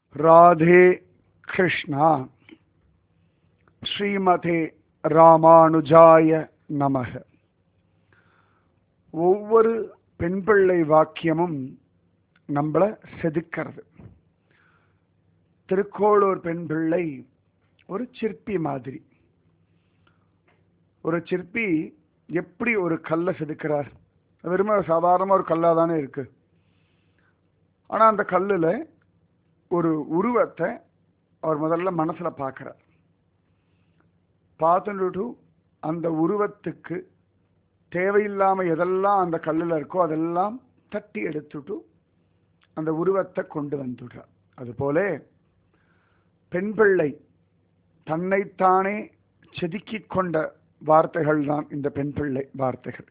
ராதே கிருஷ்ணா ஸ்ரீமதே ராமானுஜாய நமக ஒவ்வொரு பெண் பிள்ளை வாக்கியமும் நம்மள செதுக்கிறது திருக்கோளூர் பெண் பிள்ளை ஒரு சிற்பி மாதிரி ஒரு சிற்பி எப்படி ஒரு கல்லை செதுக்கிறார் வெறுமை சாதாரண ஒரு கல்லாக தானே இருக்கு ஆனால் அந்த கல்லில் ஒரு உருவத்தை அவர் முதல்ல மனசில் பார்க்குறார் பார்த்துட்டு அந்த உருவத்துக்கு தேவையில்லாமல் எதெல்லாம் அந்த கல்லில் இருக்கோ அதெல்லாம் தட்டி எடுத்துட்டு அந்த உருவத்தை கொண்டு வந்துடுறார் அதுபோல பெண் பிள்ளை தன்னைத்தானே செதுக்கிக் கொண்ட வார்த்தைகள் தான் இந்த பெண் பிள்ளை வார்த்தைகள்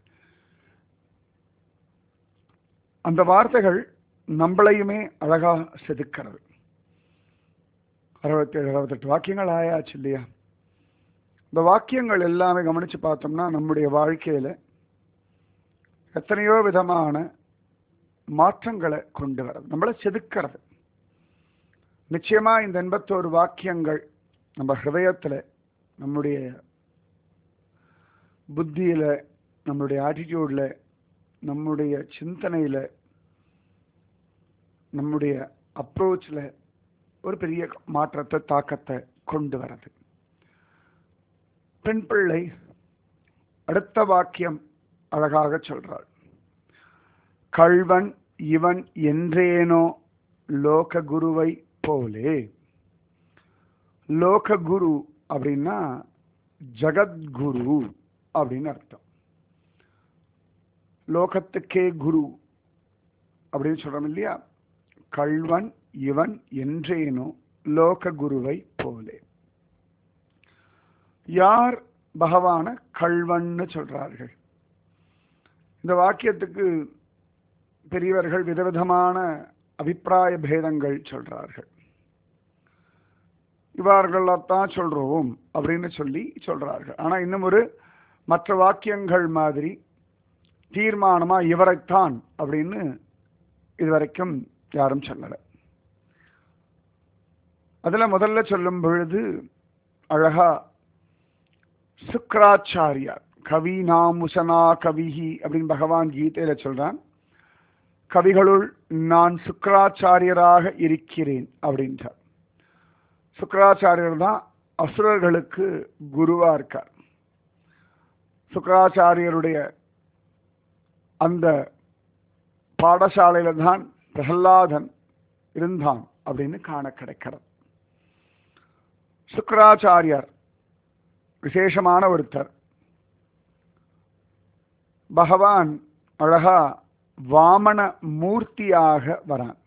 அந்த வார்த்தைகள் நம்மளையுமே அழகா செதுக்கிறது அறுபத்தேழு அறுபத்தெட்டு வாக்கியங்கள் ஆயாச்சு இல்லையா இந்த வாக்கியங்கள் எல்லாமே கவனிச்சு பார்த்தோம்னா நம்முடைய வாழ்க்கையில எத்தனையோ விதமான மாற்றங்களை கொண்டு வர்றது நம்மளை செதுக்கிறது நிச்சயமா இந்த எண்பத்தோரு வாக்கியங்கள் நம்ம ஹிருதயத்துல நம்முடைய புத்தியில நம்மளுடைய ஆட்டிடியூட்ல நம்முடைய சிந்தனையில நம்முடைய அப்ரோச்சில் ஒரு பெரிய மாற்றத்தை தாக்கத்தை கொண்டு வரது பெண் பிள்ளை அடுத்த வாக்கியம் அழகாக சொல்றாள் கள்வன் இவன் என்றேனோ லோக குருவை போலே லோக குரு அப்படின்னா ஜகத்குரு அப்படின்னு அர்த்தம் லோகத்துக்கே குரு அப்படின்னு சொல்றோம் இல்லையா கள்வன் இவன் என்றேனோ லோக குருவை போலே யார் பகவான கள்வன்னு சொல்றார்கள் இந்த வாக்கியத்துக்கு பெரியவர்கள் விதவிதமான அபிப்பிராய பேதங்கள் சொல்றார்கள் இவர்களத்தான் சொல்றோம் அப்படின்னு சொல்லி சொல்றார்கள் ஆனா இன்னும் ஒரு மற்ற வாக்கியங்கள் மாதிரி தீர்மானமா இவரைத்தான் அப்படின்னு இதுவரைக்கும் யாரும் சொல்லலை அதுல முதல்ல சொல்லும் பொழுது அழகா சுக்ராச்சாரியார் கவி நாமுசனா கவிஹி அப்படின்னு பகவான் கீதையில சொல்றான் கவிகளுள் நான் சுக்கராச்சாரியராக இருக்கிறேன் அப்படின்றார் சுக்கராச்சாரியர் தான் அசுரர்களுக்கு குருவா இருக்கார் சுக்கராச்சாரியருடைய அந்த பாடசாலையில தான் பிரகலாதன் இருந்தான் அப்படின்னு காண கிடைக்கிறது சுக்கராச்சாரியார் விசேஷமான ஒருத்தர் பகவான் அழகா வாமன மூர்த்தியாக வரான்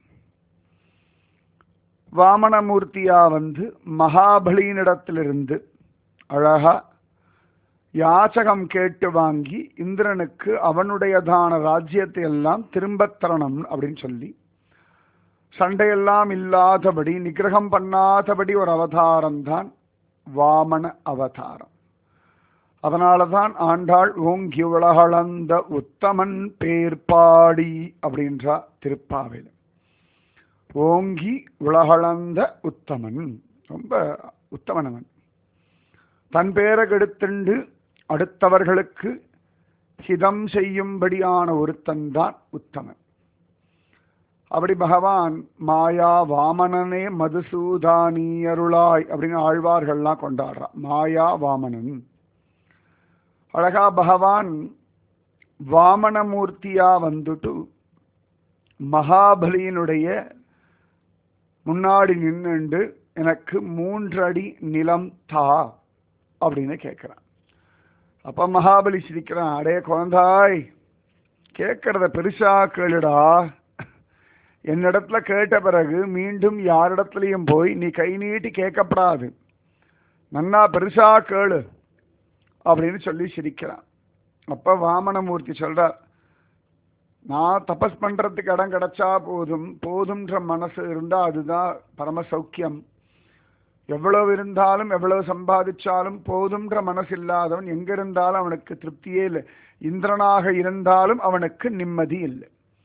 வாமன மூர்த்தியா வந்து மகாபலியினிடத்திலிருந்து அழகா யாச்சகம் கேட்டு வாங்கி இந்திரனுக்கு அவனுடையதான ராஜ்யத்தை எல்லாம் திரும்பத் தரணும் அப்படின்னு சொல்லி சண்டையெல்லாம் இல்லாதபடி நிகிரகம் பண்ணாதபடி ஒரு அவதாரம் தான் வாமன அவதாரம் அதனால தான் ஆண்டாள் ஓங்கி உலகளந்த உத்தமன் பேர்பாடி அப்படின்றா திருப்பாவையில் ஓங்கி உலகளந்த உத்தமன் ரொம்ப உத்தமனவன் தன் பேரை கெடுத்துண்டு அடுத்தவர்களுக்கு ஹிதம் செய்யும்படியான ஒருத்தன் தான் உத்தமன் அப்படி பகவான் மாயா வாமனனே மதுசூதானியருளாய் அப்படின்னு ஆழ்வார்கள்லாம் கொண்டாடுறான் மாயா வாமனன் அழகா பகவான் வாமனமூர்த்தியா வந்துட்டு மகாபலியினுடைய முன்னாடி நின்னுண்டு எனக்கு மூன்று அடி நிலம் தா அப்படின்னு கேட்கிறான் அப்ப மகாபலி சிரிக்கிறான் அடே குழந்தாய் கேட்கறத பெருசா கேளுடா என்னிடத்துல கேட்ட பிறகு மீண்டும் யாரிடத்துலையும் போய் நீ கை நீட்டி கேட்கப்படாது நன்னா பெருசா கேளு அப்படின்னு சொல்லி சிரிக்கிறான் அப்ப வாமனமூர்த்தி சொல்றார் நான் தபஸ் பண்றதுக்கு இடம் கிடைச்சா போதும் போதும்ன்ற மனசு இருந்தா அதுதான் பரம சௌக்கியம் எவ்வளவு இருந்தாலும் எவ்வளவு சம்பாதிச்சாலும் போதும்ன்ற மனசு இல்லாதவன் எங்க இருந்தாலும் அவனுக்கு திருப்தியே இல்லை இந்திரனாக இருந்தாலும் அவனுக்கு நிம்மதி இல்லை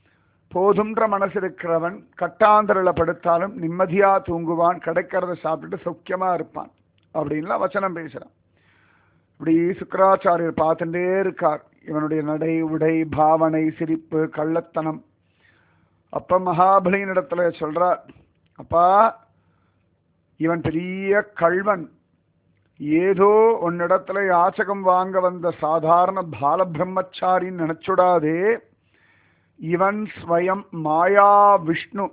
போதுன்ற மனசு இருக்கிறவன் கட்டாந்தரில் படுத்தாலும் நிம்மதியா தூங்குவான் கிடைக்கிறத சாப்பிட்டுட்டு சௌக்கியமா இருப்பான் அப்படின்லாம் வச்சனம் பேசுறான் இப்படி சுக்கராச்சாரியர் பார்த்துட்டே இருக்கார் இவனுடைய நடை உடை பாவனை சிரிப்பு கள்ளத்தனம் அப்ப மகாபலியின் இடத்துல சொல்றார் அப்பா இவன் பெரிய கள்வன் ஏதோ உன்னிடத்துல யாச்சகம் வாங்க வந்த சாதாரண பால பிரம்மச்சாரின்னு நினைச்சுடாதே இவன் ஸ்வயம் மாயா விஷ்ணு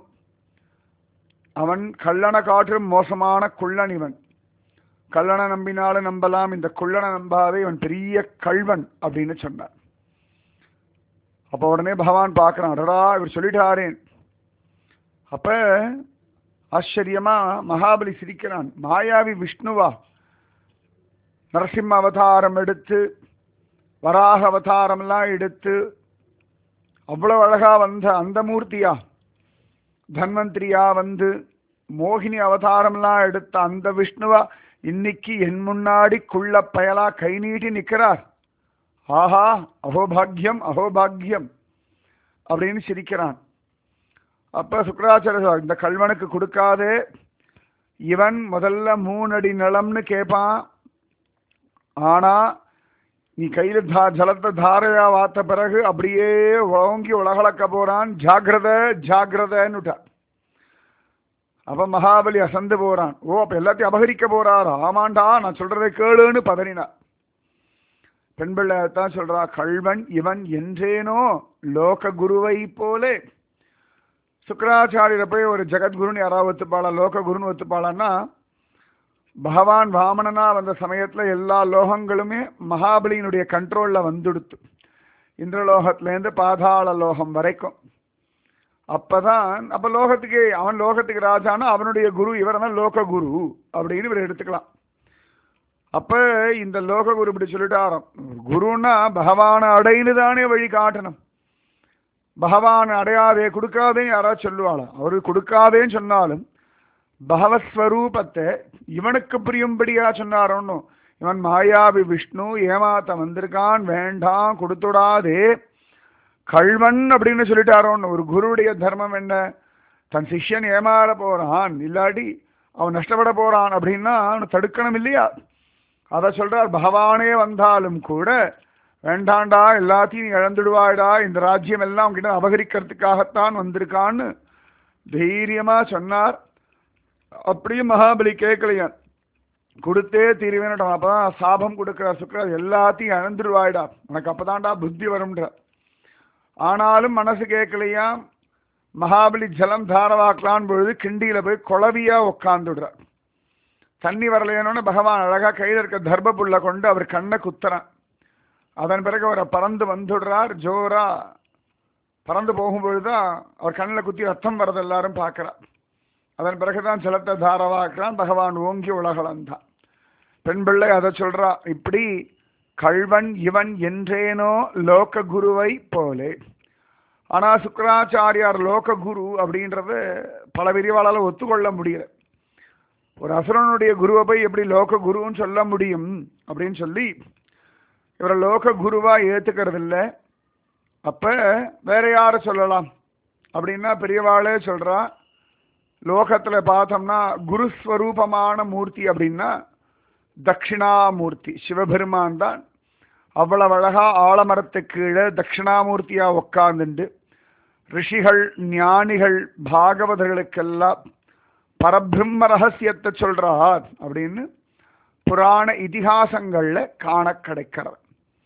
அவன் கள்ளனை காற்றும் மோசமான குள்ளன் இவன் கள்ளனை நம்பினாலும் நம்பலாம் இந்த குள்ளனை நம்பாதே இவன் பெரிய கள்வன் அப்படின்னு சொன்னார் அப்ப உடனே பகவான் பார்க்கறான் அடடா இவர் சொல்லிட்டாரேன் அப்ப ஆச்சரியமா மகாபலி சிரிக்கிறான் மாயாவி விஷ்ணுவா நரசிம்ம அவதாரம் எடுத்து வராக அவதாரம்லாம் எடுத்து அவ்வளவு அழகா வந்த அந்த மூர்த்தியா தன்வந்திரியா வந்து மோகினி அவதாரம்லாம் எடுத்த அந்த விஷ்ணுவா இன்னைக்கு என் முன்னாடி குள்ள பயலா கை நீட்டி நிற்கிறார் ஆஹா அகோபாகியம் அகோபாகியம் அப்படின்னு சிரிக்கிறான் அப்ப சுக்கராச்சாரிய இந்த கல்வனுக்கு கொடுக்காதே இவன் முதல்ல மூணடி நிலம்னு கேட்பான் ஆனா நீ கையில தா ஜலத்தை தாரையா வாத்த பிறகு அப்படியே ஓங்கி உலகளக்க போறான் ஜாகிரத ஜாகிரதன்னுட்டார் அப்ப மகாபலி அசந்து போறான் ஓ அப்ப எல்லாத்தையும் அபகரிக்க போறார் ஆமாண்டா நான் சொல்றதை கேளுன்னு பதறினார் பெண் பிள்ளைத்தான் சொல்றா கள்வன் இவன் என்றேனோ லோக குருவை போலே சுக்கராச்சாரியரை போய் ஒரு ஜெகத்குருன்னு யாராவது ஒத்துப்பாளா லோக குருன்னு ஒத்துப்பாளான்னா பகவான் வாமனனா வந்த சமயத்துல எல்லா லோகங்களுமே மகாபலியினுடைய கண்ட்ரோல்ல வந்துடுத்து இந்திரலோகத்திலேருந்து பாதாள லோகம் வரைக்கும் அப்பதான் அப்ப லோகத்துக்கு அவன் லோகத்துக்கு ராஜானா அவனுடைய குரு இவர் தான் லோக குரு அப்படின்னு இவர் எடுத்துக்கலாம் அப்ப இந்த லோக குரு இப்படி சொல்லிட்டாராம் குருன்னா பகவானை அடைன்னு தானே வழி காட்டணும் பகவான் அடையாதே கொடுக்காதே யாராவது சொல்லுவாளா அவரு கொடுக்காதேன்னு சொன்னாலும் பகவஸ்வரூபத்தை இவனுக்கு புரியும்படியா சொன்னாரோன்னு இவன் மாயாவி விஷ்ணு ஏமாத்த வந்திருக்கான் வேண்டாம் கொடுத்துடாதே கள்வன் அப்படின்னு சொல்லிட்டாரோன்னு ஒரு குருவுடைய தர்மம் என்ன தன் சிஷ்யன் ஏமாற போறான் இல்லாட்டி அவன் நஷ்டப்பட போறான் அப்படின்னா அவனை தடுக்கணும் இல்லையா அதை சொல்றார் பகவானே வந்தாலும் கூட வேண்டாண்டா எல்லாத்தையும் நீ இழந்துடுவாய்டா இந்த ராஜ்யம் எல்லாம் உங்ககிட்ட அபகரிக்கிறதுக்காகத்தான் வந்திருக்கான்னு தைரியமா சொன்னார் அப்படியும் மகாபலி கேட்கலையான் கொடுத்தே தீருவேன் அப்பதான் சாபம் கொடுக்கிறார் சுக்கரர் எல்லாத்தையும் இழந்துடுவாய்டா உனக்கு அப்பதான்டா புத்தி வரும்ன்ற ஆனாலும் மனசு கேட்கலையா மகாபலி ஜலம் தாரவாக்கலான் பொழுது கிண்டியில போய் குளவியா உட்காந்துடுறார் தண்ணி வரலையனோன்னு பகவான் அழகா கையில் இருக்க தர்ப புல்ல கொண்டு அவர் கண்ணை குத்துறான் அதன் பிறகு அவரை பறந்து வந்துடுறார் ஜோரா பறந்து போகும்பொழுதுதான் அவர் கண்ணில் குத்தி ரத்தம் வரது எல்லாரும் பார்க்கிறார் அதன் பிறகுதான் ஜலத்தை தாரவாக்குறான் பகவான் ஓங்கி உலகளந்தான் பெண் பிள்ளை அதை சொல்றா இப்படி கள்வன் இவன் என்றேனோ லோக குருவை போலே ஆனா சுக்கராச்சாரியார் லோக குரு அப்படின்றத பல விரிவாளால ஒத்துக்கொள்ள முடியல ஒரு அசுரனுடைய குருவை போய் எப்படி லோக குருன்னு சொல்ல முடியும் அப்படின்னு சொல்லி இவரை லோக குருவா ஏத்துக்கிறது இல்லை அப்ப வேற யார சொல்லலாம் அப்படின்னா பெரியவாளே சொல்றா லோகத்துல பார்த்தோம்னா குருஸ்வரூபமான மூர்த்தி அப்படின்னா தட்சிணாமூர்த்தி சிவபெருமான் தான் அவ்வளவு அழகா ஆலமரத்துக்கு கீழே தட்சிணாமூர்த்தியா உட்கார்ந்துண்டு ரிஷிகள் ஞானிகள் பாகவதர்களுக்கெல்லாம் பரபிரம்ம ரகசியத்தை சொல்றார் அப்படின்னு புராண இதிகாசங்கள்ல காண கிடைக்கிறது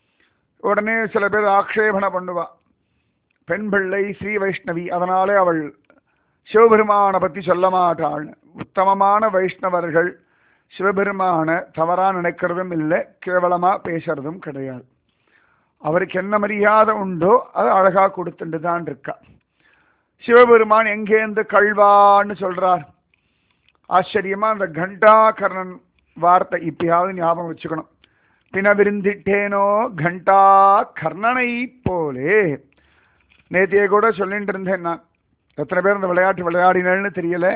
உடனே சில பேர் ஆக்ஷேபனை பண்ணுவா பெண் பிள்ளை ஸ்ரீ வைஷ்ணவி அதனாலே அவள் சிவபெருமானை பத்தி சொல்ல மாட்டாள் உத்தமமான வைஷ்ணவர்கள் சிவபெருமான தவறா நினைக்கிறதும் இல்லை கேவலமா பேசுறதும் கிடையாது அவருக்கு என்ன மரியாதை உண்டோ அது அழகா கொடுத்துட்டு தான் இருக்கா சிவபெருமான் எங்கேருந்து கல்வான்னு சொல்றார் ஆச்சரியமா அந்த கண்டாகர்ணன் வார்த்தை இப்பயாவது ஞாபகம் வச்சுக்கணும் பிணவிருந்திட்டேனோ கண்டா கர்ணனை போலே நேத்தியே கூட சொல்லிட்டு இருந்தேன் நான் எத்தனை பேர் இந்த விளையாட்டு விளையாடினேன்னு தெரியல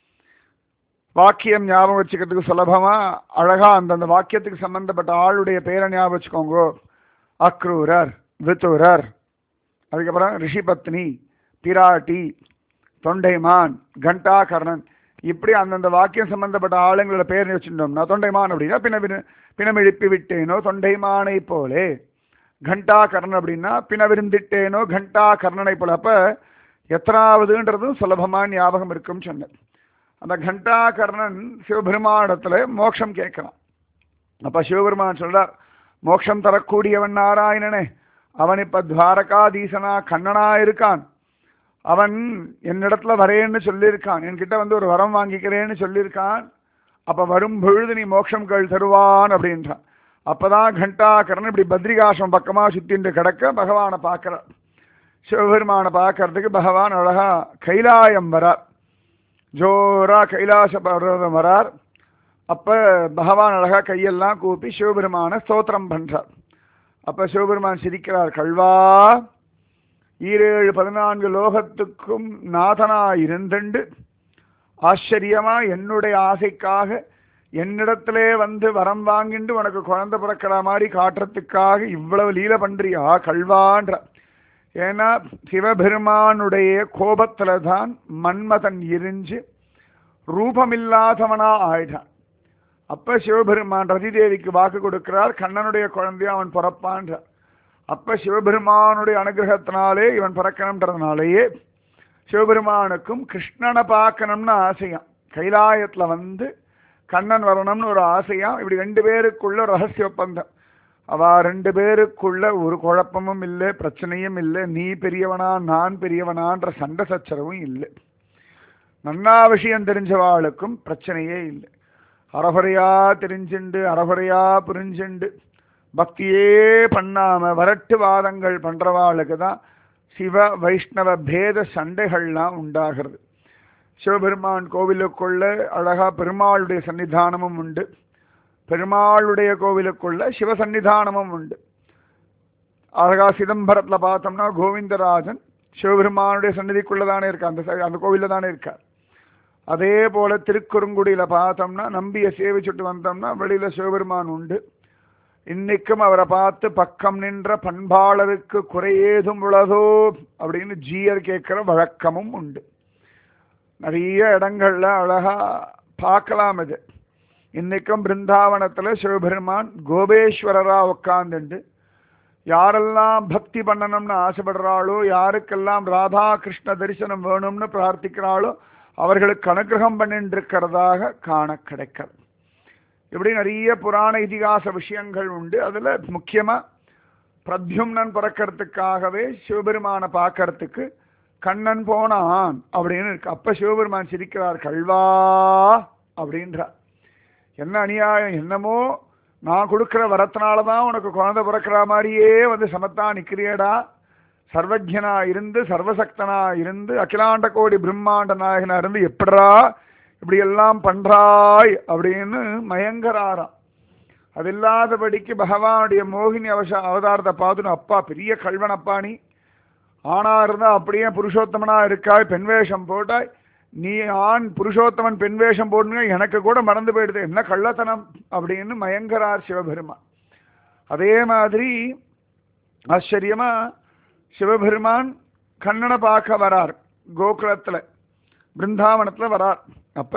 வாக்கியம் ஞாபகம் வச்சுக்கிறதுக்கு சுலபமா அழகா அந்தந்த வாக்கியத்துக்கு சம்பந்தப்பட்ட ஆளுடைய பேரை ஞாபகம் வச்சுக்கோங்க அக்ரூரர் வித்துரர் அதுக்கப்புறம் ரிஷிபத்னி பிராட்டி தொண்டைமான் கண்டாகர்ணன் இப்படி அந்தந்த வாக்கியம் சம்பந்தப்பட்ட ஆளுங்களோட பேர் வச்சுட்டோம்னா தொண்டைமான் அப்படின்னா பின்ன பின்ன பிணமெழுப்பி விட்டேனோ தொண்டைமானை போலே கண்டாகர்ணன் அப்படின்னா பிண விருந்திட்டேனோ கண்டாகர்ணனை போல அப்ப எத்தனாவதுன்றதும் சுலபமா ஞாபகம் இருக்கும்னு சொன்னேன் அந்த கண்டாகர்ணன் சிவபெருமானிடத்துல மோட்சம் கேட்கிறான் அப்ப சிவபெருமான் சொல்றார் மோட்சம் தரக்கூடியவன் நாராயணனே அவன் இப்ப துவாரகாதீசனா கண்ணனா இருக்கான் அவன் என்னிடத்துல வரேன்னு சொல்லியிருக்கான் என்கிட்ட வந்து ஒரு வரம் வாங்கிக்கிறேன்னு சொல்லியிருக்கான் அப்ப வரும் பொழுது நீ மோட்சம் கள் தருவான் அப்படின்றான் அப்பதான் கண்டாகரன் இப்படி பத்ரிகாசம் பக்கமா சுத்திட்டு கிடக்க பகவானை பார்க்கிறார் சிவபெருமானை பார்க்கறதுக்கு பகவான் அழகா கைலாயம் வரார் ஜோரா கைலாச பர்வதம் வரார் அப்ப பகவான் அழகா கையெல்லாம் கூப்பி சிவபெருமான ஸ்தோத்திரம் பண்றார் அப்ப சிவபெருமான் சிரிக்கிறார் கல்வா ஈரேழு பதினான்கு லோகத்துக்கும் நாதனாய் இருந்துண்டு ஆச்சரியமா என்னுடைய ஆசைக்காக என்னிடத்திலே வந்து வரம் வாங்கிண்டு உனக்கு குழந்தை பிறக்கிற மாதிரி காட்டுறதுக்காக இவ்வளவு லீல பண்றியா கல்வான்ற ஏன்னா சிவபெருமானுடைய கோபத்துல தான் மன்மதன் எரிஞ்சு ரூபமில்லாதவனா ஆயிட்டான் அப்ப சிவபெருமான் ரதிதேவிக்கு வாக்கு கொடுக்கிறார் கண்ணனுடைய குழந்தைய அவன் பிறப்பான்றார் அப்ப சிவபெருமானுடைய அனுகிரகத்தினாலே இவன் பிறக்கணுன்றதுனாலேயே சிவபெருமானுக்கும் கிருஷ்ணனை பார்க்கணும்னு ஆசையாம் கைலாயத்துல வந்து கண்ணன் வரணும்னு ஒரு ஆசையாம் இப்படி ரெண்டு பேருக்குள்ள ஒரு ரகசிய ஒப்பந்தம் அவ ரெண்டு பேருக்குள்ள ஒரு குழப்பமும் இல்லை பிரச்சனையும் இல்லை நீ பெரியவனா நான் பெரியவனான்ற சண்டை சச்சரவும் இல்லை நன்னா விஷயம் தெரிஞ்சவாளுக்கும் பிரச்சனையே இல்லை அரகுறையா தெரிஞ்சுண்டு அரகுறையா புரிஞ்சுண்டு பக்தியே பண்ணாம வரட்டு வாதங்கள் பண்றவாளுக்கு தான் சிவ வைஷ்ணவ பேத சண்டைகள்லாம் உண்டாகிறது சிவபெருமான் கோவிலுக்குள்ள அழகா பெருமாளுடைய சன்னிதானமும் உண்டு பெருமாளுடைய கோவிலுக்குள்ள சிவ சன்னிதானமும் உண்டு அழகா சிதம்பரத்துல பார்த்தோம்னா கோவிந்தராஜன் சிவபெருமானுடைய சந்நிதிக்குள்ள தானே இருக்கார் அந்த ச- அந்த கோவில்ல தானே இருக்கார் அதே போல திருக்குறுங்குடியில பார்த்தோம்னா நம்பிய சேவிச்சுட்டு வந்தோம்னா வெளியில சிவபெருமான் உண்டு இன்னைக்கும் அவரை பார்த்து பக்கம் நின்ற பண்பாளருக்கு குறையேதும் உள்ளதோ அப்படின்னு ஜீயர் கேட்கிற வழக்கமும் உண்டு நிறைய இடங்கள்ல அழகா பார்க்கலாம் இது இன்னைக்கும் பிருந்தாவனத்துல சிவபெருமான் கோபேஸ்வரரா உட்கார்ந்துண்டு யாரெல்லாம் பக்தி பண்ணணும்னு ஆசைப்படுறாளோ யாருக்கெல்லாம் ராதா கிருஷ்ண தரிசனம் வேணும்னு பிரார்த்திக்கிறாளோ அவர்களுக்கு அனுகிரகம் பண்ணிட்டு இருக்கிறதாக காண கிடைக்கிறது இப்படி நிறைய புராண இதிகாச விஷயங்கள் உண்டு அதுல முக்கியமா பிரத்யும்னன் பிறக்கிறதுக்காகவே சிவபெருமானை பார்க்கறதுக்கு கண்ணன் போனான் அப்படின்னு இருக்கு அப்ப சிவபெருமான் சிரிக்கிறார் கல்வா அப்படின்றார் என்ன அநியாயம் என்னமோ நான் கொடுக்கிற வரத்தினால தான் உனக்கு குழந்தை பிறக்கிற மாதிரியே வந்து சமத்தா நிக்கிறியடா சர்வஜனா இருந்து சர்வசக்தனா இருந்து அகிலாண்ட கோடி பிரம்மாண்ட நாயகனா இருந்து எப்படிடா இப்படி எல்லாம் பண்றாய் அப்படின்னு மயங்கராராம் அது இல்லாதபடிக்கு பகவானுடைய மோகினி அவச அவதாரத்தை பார்த்துன்னு அப்பா பெரிய கல்வனப்பா நீ ஆணா இருந்தா அப்படியே புருஷோத்தமனா இருக்காய் பெண் வேஷம் போட்டாய் நீ ஆண் புருஷோத்தமன் பெண் வேஷம் போடுங்க எனக்கு கூட மறந்து போயிடுது என்ன கள்ளத்தனம் அப்படின்னு மயங்கரார் சிவபெருமான் அதே மாதிரி ஆச்சரியமா சிவபெருமான் கண்ணனை பார்க்க வரார் கோகுலத்துல பிருந்தாவனத்துல வரார் அப்ப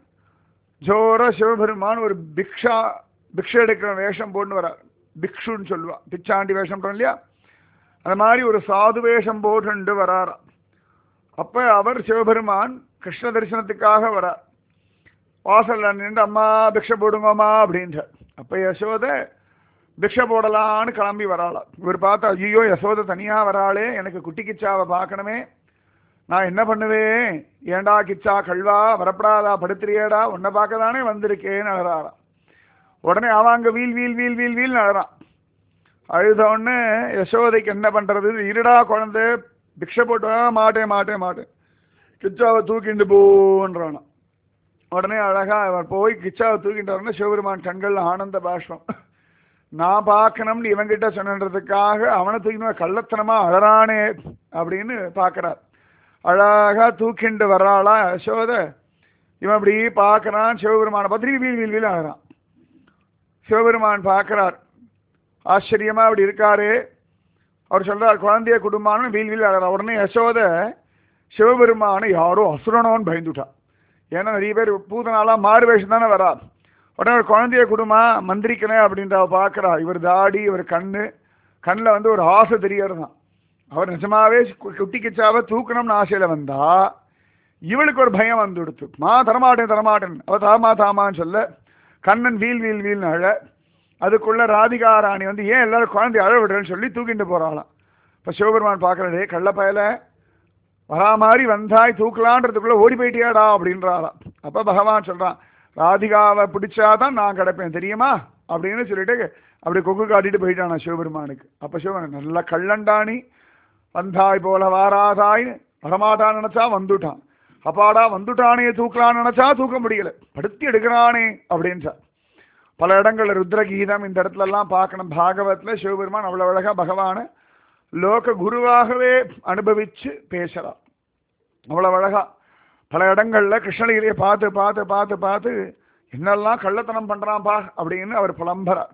ஜோர சிவபெருமான் ஒரு பிக்ஷா பிக்ஷை எடுக்கிற வேஷம் போட்டு வரார் பிக்ஷுன்னு சொல்லுவா பிச்சாண்டி வேஷம் போடுறோம் இல்லையா அந்த மாதிரி ஒரு சாது வேஷம் போட்டு வராராம் அப்ப அவர் சிவபெருமான் கிருஷ்ண தரிசனத்துக்காக வரார் வாசல்ல நின்று அம்மா பிக்ஷை போடுங்கம்மா அப்படின்றார் அப்ப யசோத பிக்ஷை போடலான்னு கிளம்பி வராளாம் இவர் பார்த்தா ஐயோ யசோத தனியா வராளே எனக்கு குட்டி கிச்சாவை பார்க்கணுமே நான் என்ன பண்ணுவேன் ஏண்டா கிச்சா கல்வா வரப்படாதா படுத்துறியேடா உன்னை பார்க்க தானே வந்திருக்கேன்னு அழறாராம் உடனே அவன் அங்க வீல் வீல் வீல் வீல் வீல் அழறான் அழுத உடனே யசோதைக்கு என்ன பண்றது இருடா குழந்தை பிக்ஷை போட்டு "ஆ, மாட்டேன் மாட்டேன் மாட்டேன் கிச்சாவை தூக்கிண்டு போன்றானாம் உடனே அழகா அவன் போய் கிச்சாவை தூக்கிட்டு வரணும் சிவபெருமான் கண்கள் ஆனந்த பாஷ்பம் நான் பார்க்கணும்னு இவன்கிட்ட சொன்னன்றதுக்காக அவனை தூக்கின கள்ளத்தனமா அழறானே அப்படின்னு பார்க்கறார் அழகா தூக்கிண்டு வர்றாளா யசோத இவன் இப்படி பார்க்கறான் சிவபெருமான பத்திரி வீல் வீல் வீல் அழறான் சிவபெருமான் பார்க்கறார் ஆச்சரியமா அப்படி இருக்காரு அவர் சொல்றார் குழந்தைய குடும்பம்னு வீல் வீல் அழறா உடனே யசோத சிவபெருமானை யாரோ அசுரனோன்னு பயந்துட்டா ஏன்னா நிறைய பேர் பூதனாலாம் மாறு வேஷம் தானே வரா உடனே ஒரு குழந்தைய கொடுமா மந்திரிக்கிறேன் அப்படின்ற அவ பார்க்கறா இவர் தாடி இவர் கண்ணு கண்ணில் வந்து ஒரு ஆசை தெரியறதான் அவர் நிஜமாவே கு- குட்டி கிச்சாவை தூக்கணும்னு ஆசையில வந்தா இவளுக்கு ஒரு பயம் வந்து கொடுத்து மா தரமாட்டேன் தரமாட்டேன் அவ தாமா தாமான்னு சொல்ல கண்ணன் வீல் வீல் வீல்னு அழ அதுக்குள்ள ராதிகா ராணி வந்து ஏன் எல்லாரும் குழந்தை அழ விடுறேன்னு சொல்லி தூக்கிட்டு போறாளாம் இப்போ சிவபெருமான் பார்க்கறதே கள்ள பயல வரா மாதிரி வந்தாய் தூக்கலான்றதுக்குள்ள ஓடி போயிட்டியாடா அப்படின்றாராம் அப்ப பகவான் சொல்றான் ராதிகாவை பிடிச்சாதான் நான் கிடப்பேன் தெரியுமா அப்படின்னு சொல்லிட்டு அப்படி கொக்கு காட்டிட்டு போயிட்டானா சிவபெருமானுக்கு அப்ப சிவன் நல்ல கள்ளண்டானி வந்தாய் போல வாராதாய்னு வரமாட்டான்னு நினைச்சா வந்துட்டான் அப்பாடா வந்துட்டானே தூக்கலான்னு நினைச்சா தூக்க முடியல படுத்தி எடுக்கிறானே அப்படின்னு பல இடங்கள்ல ருத்ரகீதம் இந்த இடத்துல எல்லாம் பார்க்கணும் பாகவத்ல சிவபெருமான் அவ்வளவு அழகா பகவானை லோக குருவாகவே அனுபவிச்சு பேசுறார் அவ்வளவு அழகா பல இடங்கள்ல கிருஷ்ணகிரியை பார்த்து பார்த்து பார்த்து பார்த்து என்னெல்லாம் கள்ளத்தனம் பண்றான்பா அப்படின்னு அவர் புலம்புறார்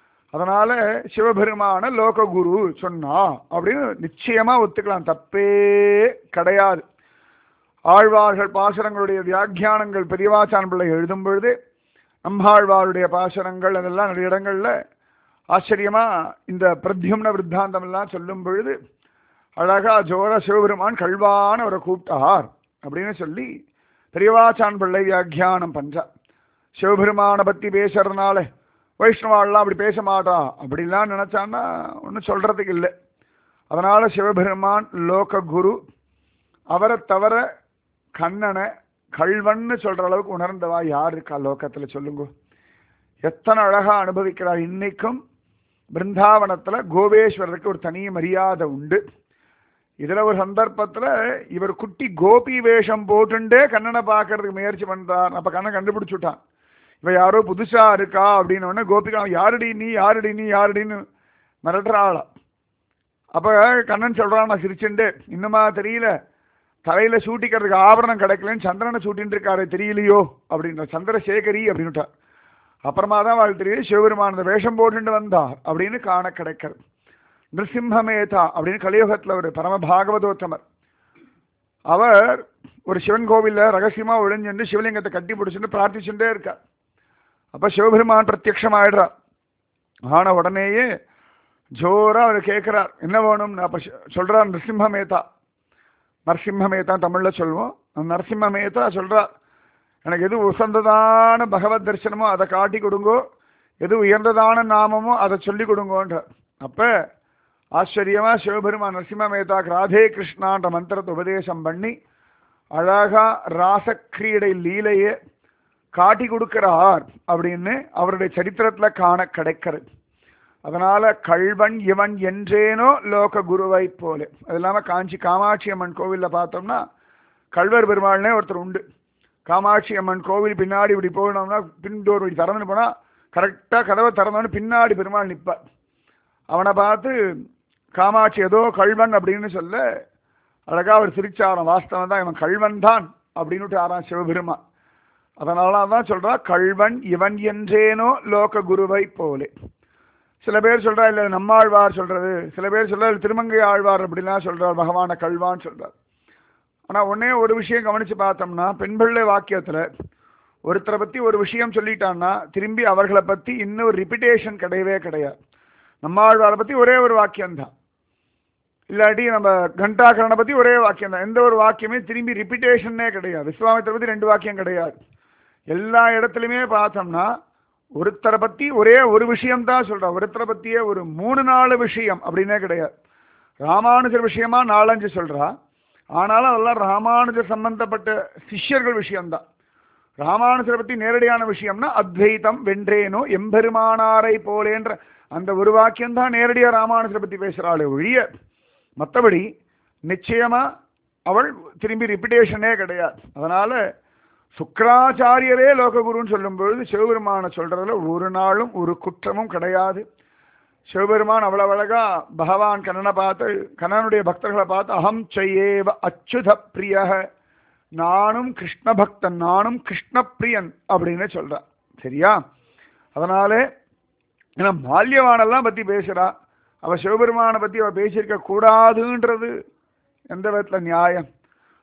அதனால சிவபெருமான லோக குரு சொன்னா அப்படின்னு நிச்சயமா ஒத்துக்கலாம் தப்பே கிடையாது ஆழ்வார்கள் பாசுரங்களுடைய வியாக்கியானங்கள் பெரியவாச்சான் பிள்ளை எழுதும் பொழுது நம்மாழ்வாருடைய பாசுரங்கள் அதெல்லாம் நிறைய இடங்கள்ல ஆச்சரியமா இந்த பிரத்யும்ன விருத்தாந்தம் எல்லாம் சொல்லும் பொழுது அழகா ஜோர சிவபெருமான் கல்வான அவரை கூப்பிட்டார் அப்படின்னு சொல்லி பெரியவாச்சான் பிள்ளை வியாக்கியானம் பண்றா சிவபெருமானை பத்தி பேசுறதுனால வைஷ்ணவாள்லாம் அப்படி பேச மாட்டா அப்படிலாம் நினைச்சான்னா ஒன்றும் சொல்றதுக்கு இல்லை அதனால சிவபெருமான் லோக குரு அவரை தவிர கண்ணனை கல்வன்னு சொல்ற அளவுக்கு உணர்ந்தவா யார் இருக்கா லோகத்துல சொல்லுங்க எத்தனை அழகா அனுபவிக்கிறார் இன்னைக்கும் பிருந்தாவனத்துல கோபேஸ்வரருக்கு ஒரு தனி மரியாதை உண்டு இதுல ஒரு சந்தர்ப்பத்துல இவர் குட்டி கோபி வேஷம் போட்டுண்டே கண்ணனை பார்க்கறதுக்கு முயற்சி பண்றார் அப்ப கண்ணன் கண்டுபிடிச்சுட்டான் இவ யாரோ புதுசா இருக்கா அப்படின்னு உடனே கோபிகா யாருடி நீ யாருடி நீ யாருடின்னு மிரட்டுறாளா அப்ப கண்ணன் சொல்றான் நான் சிரிச்சுண்டு இன்னுமா தெரியல தலையில சூட்டிக்கிறதுக்கு ஆபரணம் கிடைக்கலன்னு சந்திரனை சூட்டின்னு இருக்காரு தெரியலையோ அப்படின்ற சந்திரசேகரி அப்படின்னுட்டார் அப்புறமா தான் வாழ் தெரியுது சிவபெருமான் அந்த வேஷம் போட்டுட்டு வந்தார் அப்படின்னு காண கிடைக்கிறது நிருசிம்மமேதா அப்படின்னு கலியுகத்துல ஒரு பரம பாகவதோத்தமர் அவர் ஒரு சிவன் கோவில்ல ரகசியமா ஒளிஞ்சு சிவலிங்கத்தை கட்டி பிடிச்சுட்டு பிரார்த்திச்சுட்டே இருக்கார் அப்ப சிவபெருமான் பிரத்யக்ஷமாயிடுறார் ஆன உடனேயே ஜோரா அவர் கேட்கிறார் என்ன வேணும்னு அப்ப சொ- சொல்றார் நிருசிம்மமேதா நரசிம்மமேதா தமிழ்ல சொல்லுவோம் அந்த நரசிம்மமேதா சொல்றார் எனக்கு எது உசந்ததான பகவத் தரிசனமோ அதை காட்டி கொடுங்கோ எது உயர்ந்ததான நாமமோ அதை சொல்லி கொடுங்கோன்ற அப்ப ஆச்சரியமா சிவபெருமான் நரசிம்ம மேதாக்கு ராதே கிருஷ்ணான்ற மந்திரத்தை உபதேசம் பண்ணி அழகா ராசக்கிரீடை லீலையை காட்டி கொடுக்கிறார் அப்படின்னு அவருடைய சரித்திரத்துல காண கிடைக்கிறது அதனால கள்வன் இவன் என்றேனோ லோக குருவை போல அது இல்லாம காஞ்சி காமாட்சி அம்மன் கோவில்ல பார்த்தோம்னா கள்வர் பெருமாள்னே ஒருத்தர் உண்டு காமாட்சி அம்மன் கோவில் பின்னாடி இப்படி போனோம்னா பின் டோர் இப்படி திறந்துன்னு போனா கரெக்டாக கதவை திறந்தோன்னு பின்னாடி பெருமாள் நிற்பார் அவனை பார்த்து காமாட்சி ஏதோ கள்வன் அப்படின்னு சொல்ல அழகா அவர் சிரிச்சாராம் வாஸ்தவம் தான் இவன் கள்வன் தான் அப்படின்னுட்டு ஆறாம் சிவபெருமான் அதனால தான் சொல்றா கள்வன் இவன் என்றேனோ லோக குருவை போலே சில பேர் சொல்றா இல்ல நம்மாழ்வார் சொல்றது சில பேர் சொல்றா இல்ல திருமங்கை ஆழ்வார் அப்படிலாம் சொல்றார் பகவான கல்வான்னு சொல்றார் ஆனா ஒன்னே ஒரு விஷயம் கவனிச்சு பார்த்தோம்னா பெண் பிள்ளை வாக்கியத்துல ஒருத்தரை பத்தி ஒரு விஷயம் சொல்லிட்டான்னா திரும்பி அவர்களை பத்தி இன்னும் ரிப்பிட்டேஷன் கிடையவே கிடையாது நம்மாழ்வாரை பத்தி ஒரே ஒரு வாக்கியம் தான் இல்லாட்டி நம்ம கண்டாகரனை பத்தி ஒரே வாக்கியம் தான் எந்த ஒரு வாக்கியமே திரும்பி ரிப்பிட்டேஷனே கிடையாது விஸ்வாமித்திர பத்தி ரெண்டு வாக்கியம் கிடையாது எல்லா இடத்துலையுமே பார்த்தோம்னா ஒருத்தரை பத்தி ஒரே ஒரு விஷயம் தான் சொல்றா ஒருத்தரை பத்தியே ஒரு மூணு நாலு விஷயம் அப்படின்னே கிடையாது ராமானுஜர் விஷயமா நாலஞ்சு சொல்றா ஆனாலும் அதெல்லாம் ராமானுஜர் சம்பந்தப்பட்ட சிஷ்யர்கள் விஷயம்தான் ராமானுஜரை பத்தி நேரடியான விஷயம்னா அத்வைதம் வென்றேனோ எம்பெருமானாரை போலேன்ற அந்த ஒரு வாக்கியம் தான் நேரடியா ராமானுஜரை பத்தி பேசுறாளே ஒழிய மற்றபடி நிச்சயமா அவள் திரும்பி ரிப்பிட்டேஷனே கிடையாது அதனால சுக்கராச்சாரியரே லோககுருன்னு சொல்லும் பொழுது சிவபெருமானை சொல்றதுல ஒரு நாளும் ஒரு குற்றமும் கிடையாது சிவபெருமான் அவ்வளவு அழகா பகவான் கண்ணனை பார்த்து கண்ணனுடைய பக்தர்களை பார்த்து அகம் செய்யேவ அச்சுத பிரியக நானும் கிருஷ்ண பக்தன் நானும் கிருஷ்ண பிரியன் அப்படின்னு சொல்றான் சரியா அதனாலே ஏன்னா மால்யவானெல்லாம் பத்தி பேசுறா அவ சிவபெருமானை பத்தி அவ பேசியிருக்க கூடாதுன்றது எந்த விதத்துல நியாயம்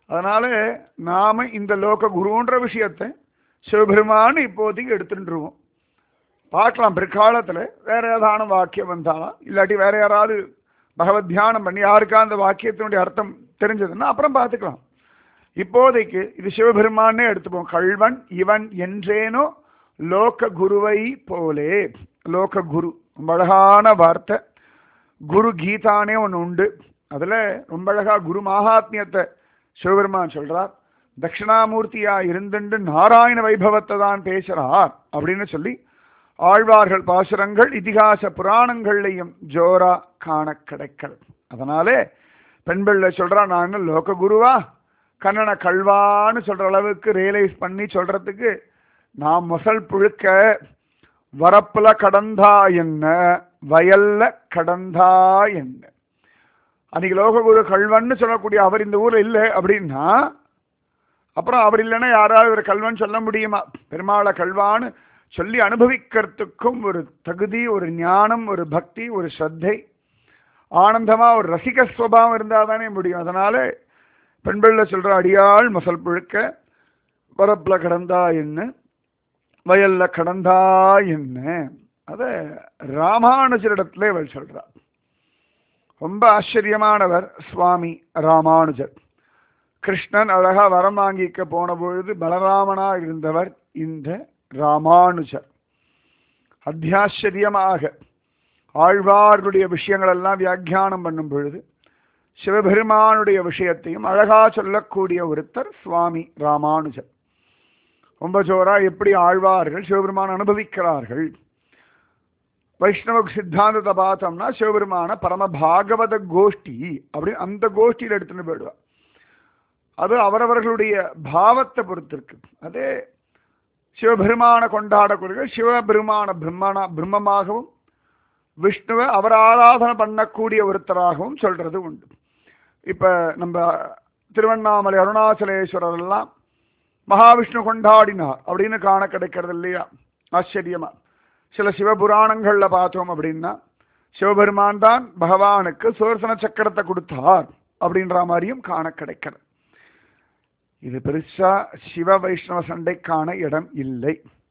அதனால நாம இந்த லோக குருன்ற விஷயத்தை சிவபெருமான் இப்போதைக்கு எடுத்துட்டுருவோம் பார்க்கலாம் பிற்காலத்துல வேற ஏதான வாக்கியம் வந்தாலும் இல்லாட்டி வேற யாராவது பகவத் தியானம் பண்ணி யாருக்கா அந்த வாக்கியத்தினுடைய அர்த்தம் தெரிஞ்சதுன்னா அப்புறம் பார்த்துக்கலாம் இப்போதைக்கு இது சிவபெருமானே எடுத்துப்போம் கள்வன் இவன் என்றேனோ லோக குருவை போலே லோக குரு ரொம்ப அழகான வார்த்தை குரு கீதானே ஒன்று உண்டு அதில் ரொம்ப அழகா குரு மகாத்மியத்தை சிவபெருமான் சொல்றார் தட்சிணாமூர்த்தியா இருந்துண்டு நாராயண வைபவத்தை தான் பேசுறார் அப்படின்னு சொல்லி ஆழ்வார்கள் பாசுரங்கள் இதிகாச புராணங்கள்லையும் ஜோரா காண கிடைக்கிறது அதனாலே பெண் பிள்ளை சொல்றா நான் என்ன லோக குருவா கண்ணனை கல்வான்னு சொல்ற அளவுக்கு ரியலைஸ் பண்ணி சொல்றதுக்கு நான் முசல் புழுக்க வரப்புல கடந்தா என்ன வயல்ல கடந்தா என்ன அன்னைக்கு லோககுரு கல்வன்னு சொல்லக்கூடிய அவர் இந்த ஊர்ல இல்லை அப்படின்னா அப்புறம் அவர் இல்லைன்னா யாராவது ஒரு கல்வன் சொல்ல முடியுமா பெருமாளை கல்வான்னு சொல்லி அனுபவிக்கிறதுக்கும் ஒரு தகுதி ஒரு ஞானம் ஒரு பக்தி ஒரு ஸ்ரத்தை ஆனந்தமா ஒரு ரசிக சுவாவம் இருந்தால் தானே முடியும் அதனால பெண்பிள்ள சொல்ற அடியாள் மசல் புழுக்க வரப்புல கடந்தா என்ன வயல்ல கடந்தா என்ன அத ராமானுஜரிடத்துல இவள் சொல்றா ரொம்ப ஆச்சரியமானவர் சுவாமி ராமானுஜர் கிருஷ்ணன் அழகா வரம் வாங்கிக்க போன பொழுது பலராமனா இருந்தவர் இந்த ராமானுஜர் அத்தியாச்சரியமாக ஆழ்வார்களுடைய விஷயங்கள் எல்லாம் வியாக்கியானம் பண்ணும் பொழுது சிவபெருமானுடைய விஷயத்தையும் அழகா சொல்லக்கூடிய ஒருத்தர் சுவாமி ராமானுஜர் ரொம்ப ஜோரா எப்படி ஆழ்வார்கள் சிவபெருமான் அனுபவிக்கிறார்கள் வைஷ்ணவ சித்தாந்தத்தை பார்த்தோம்னா சிவபெருமான பரம பாகவத கோஷ்டி அப்படி அந்த கோஷ்டியில் எடுத்துன்னு போயிடுவார் அது அவரவர்களுடைய பாவத்தை பொறுத்திருக்கு அதே சிவபெருமான கொண்டாடக்கூடிய சிவபெருமான பிரம்மனா பிரம்மமாகவும் விஷ்ணுவை அவர் ஆராதனை பண்ணக்கூடிய ஒருத்தராகவும் சொல்றது உண்டு இப்ப நம்ம திருவண்ணாமலை அருணாச்சலேஸ்வரர் எல்லாம் மகாவிஷ்ணு கொண்டாடினார் அப்படின்னு காண கிடைக்கிறது இல்லையா ஆச்சரியமா சில சிவபுராணங்கள்ல பார்த்தோம் அப்படின்னா சிவபெருமான் தான் பகவானுக்கு சுதர்சன சக்கரத்தை கொடுத்தார் அப்படின்ற மாதிரியும் காண கிடைக்கிறது இது பெருசா சிவ வைஷ்ணவ சண்டைக்கான இடம் இல்லை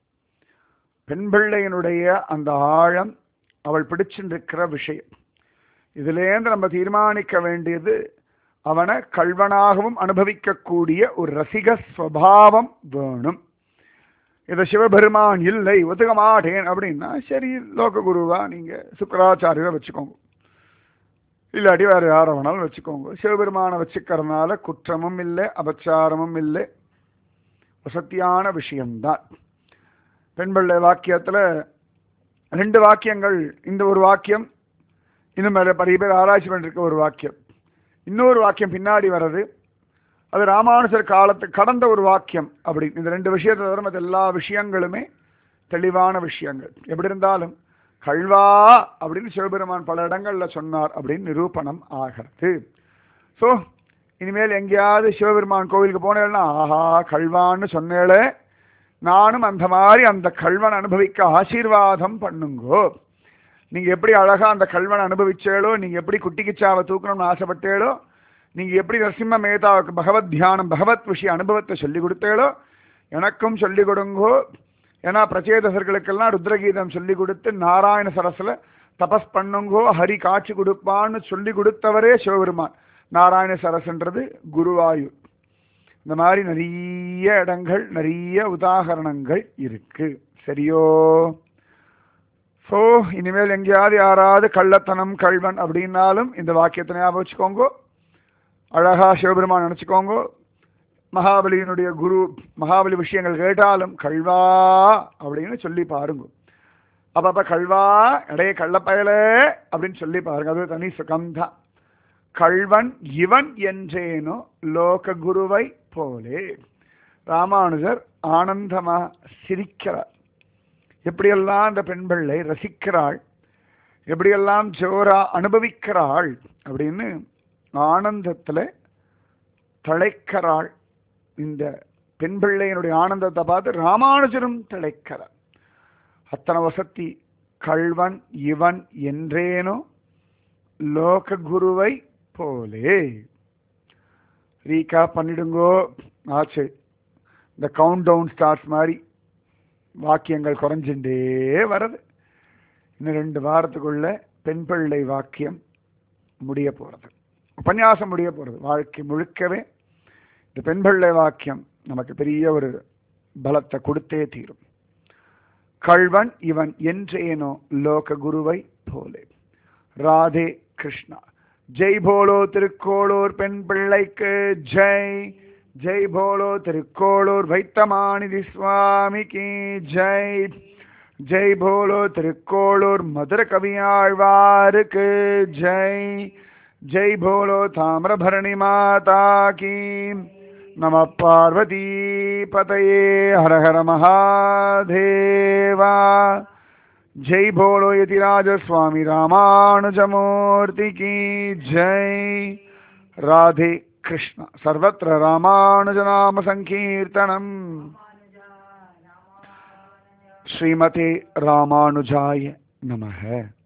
பெண் பிள்ளையினுடைய அந்த ஆழம் அவள் பிடிச்சிருக்கிற விஷயம் இதுலேருந்து நம்ம தீர்மானிக்க வேண்டியது அவனை கல்வனாகவும் அனுபவிக்கக்கூடிய ஒரு ரசிக ஸ்வபாவம் வேணும் இதை சிவபெருமான் இல்லை ஒத்துக்க மாட்டேன் அப்படின்னா சரி லோக குருவா நீங்க சுக்கராச்சாரியரை வச்சுக்கோங்க இல்லாட்டி வேற யாரை வேணாலும் வச்சுக்கோங்க சிவபெருமானை வச்சுக்கிறதுனால குற்றமும் இல்லை அபச்சாரமும் இல்லை வசத்தியான விஷயம்தான் பெண்பிள்ளை வாக்கியத்துல ரெண்டு வாக்கியங்கள் இந்த ஒரு வாக்கியம் இன்னும் மேல பரிய பேர் ஆராய்ச்சி பண்ணிருக்க ஒரு வாக்கியம் இன்னொரு வாக்கியம் பின்னாடி வர்றது அது ராமானுஜர் காலத்து கடந்த ஒரு வாக்கியம் அப்படி இந்த ரெண்டு விஷயத்தை தவிர மற்ற எல்லா விஷயங்களுமே தெளிவான விஷயங்கள் எப்படி இருந்தாலும் கல்வா அப்படின்னு சிவபெருமான் பல இடங்கள்ல சொன்னார் அப்படின்னு நிரூபணம் ஆகிறது ஸோ இனிமேல் எங்கேயாவது சிவபெருமான் கோவிலுக்கு போனேன்னா ஆஹா கல்வான்னு சொன்னேளே நானும் அந்த மாதிரி அந்த கல்வன் அனுபவிக்க ஆசீர்வாதம் பண்ணுங்கோ நீங்க எப்படி அழகா அந்த கல்வன் அனுபவிச்சேளோ நீங்க எப்படி குட்டிக்கிச்சாவை தூக்கணும்னு ஆசைப்பட்டேளோ நீங்க எப்படி நரசிம்ம மேதாவுக்கு பகவத் தியானம் பகவத் விஷய அனுபவத்தை சொல்லி கொடுத்தேளோ எனக்கும் சொல்லி கொடுங்கோ ஏன்னா பிரச்சேதசர்களுக்கெல்லாம் ருத்ரகீதம் சொல்லி கொடுத்து நாராயண சரஸ்ல தபஸ் பண்ணுங்கோ ஹரி காட்சி கொடுப்பான்னு சொல்லி கொடுத்தவரே சிவபெருமான் நாராயண சரஸ்ன்றது குருவாயூர் இந்த மாதிரி நிறைய இடங்கள் நிறைய உதாகரணங்கள் இருக்கு சரியோ ஸோ இனிமேல் எங்கேயாவது யாராவது கள்ளத்தனம் கல்வன் அப்படின்னாலும் இந்த வாக்கியத்தை ஞாபகம் வச்சுக்கோங்க அழகா சிவபெருமான் நினச்சிக்கோங்க மகாபலியினுடைய குரு மகாபலி விஷயங்கள் கேட்டாலும் கல்வா அப்படின்னு சொல்லி பாருங்க அப்ப அப்ப கல்வா இடையே கள்ளப்பயலே அப்படின்னு சொல்லி பாருங்க அது தனி சுகம்தான் கல்வன் இவன் என்றேனோ லோக குருவை போலே ராமானுஜர் ஆனந்தமா சிரிக்கிறார் எப்படியெல்லாம் அந்த பெண் பிள்ளை ரசிக்கிறாள் எப்படியெல்லாம் ஜோரா அனுபவிக்கிறாள் அப்படின்னு ஆனந்தத்துல தழைக்கிறாள் இந்த பெண் பிள்ளையினுடைய ஆனந்தத்தை பார்த்து ராமானுஜரும் திளைக்கிறார் அத்தனை வசத்தி கள்வன் இவன் என்றேனோ லோக குருவை போலே ரீகா பண்ணிடுங்கோ ஆச்சு இந்த கவுண்ட் டவுன் ஸ்டார்ஸ் மாதிரி வாக்கியங்கள் குறைஞ்சுட்டே வருது இன்னும் ரெண்டு வாரத்துக்குள்ள பெண் பிள்ளை வாக்கியம் முடிய போகிறது உபன்யாசம் முடிய போகிறது வாழ்க்கை முழுக்கவே இந்த பெண் பிள்ளை வாக்கியம் நமக்கு பெரிய ஒரு பலத்தை கொடுத்தே தீரும் கள்வன் இவன் என்றேனோ லோக குருவை போலே ராதே கிருஷ்ணா ஜெய் போலோ திருக்கோளூர் பெண் பிள்ளைக்கு ஜெய் ஜெய் போலோ திருக்கோளூர் வைத்தமாநிதி சுவாமிக்கு ஜெய் ஜெய் போலோ திருக்கோளூர் மதுர கவியாழ்வாருக்கு ஜெய் ஜெய் போலோ தாமிரபரணி மாதா கீ நம பார்வதி பதயே ஹர ஹர மகாதேவா जय भोलो यतिराज स्वामी रामानुजमूर्ति की जय राधे कृष्ण सर्वत्र रामानुजनाम संकीर्तनम श्रीमते रामानुजाय नमः